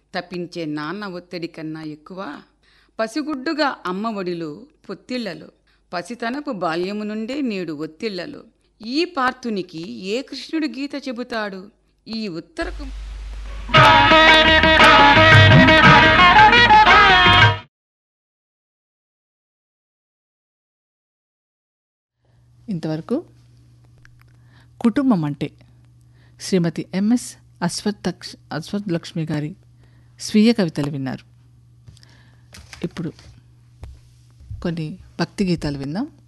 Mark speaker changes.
Speaker 1: తప్పించే నాన్న ఒత్తిడి కన్నా ఎక్కువ పసిగుడ్డుగా అమ్మ ఒడిలో పొత్తిళ్లలో పసితనపు బాల్యము నుండే నేడు ఒత్తిళ్లలో ఈ పార్థునికి ఏ కృష్ణుడు గీత చెబుతాడు ఈ ఉత్తరకు
Speaker 2: ఇంతవరకు కుటుంబం అంటే శ్రీమతి ఎంఎస్ అశ్వత్ తక్ష అశ్వత్ లక్ష్మి గారి స్వీయ కవితలు విన్నారు ఇప్పుడు కొన్ని భక్తి గీతాలు విందాం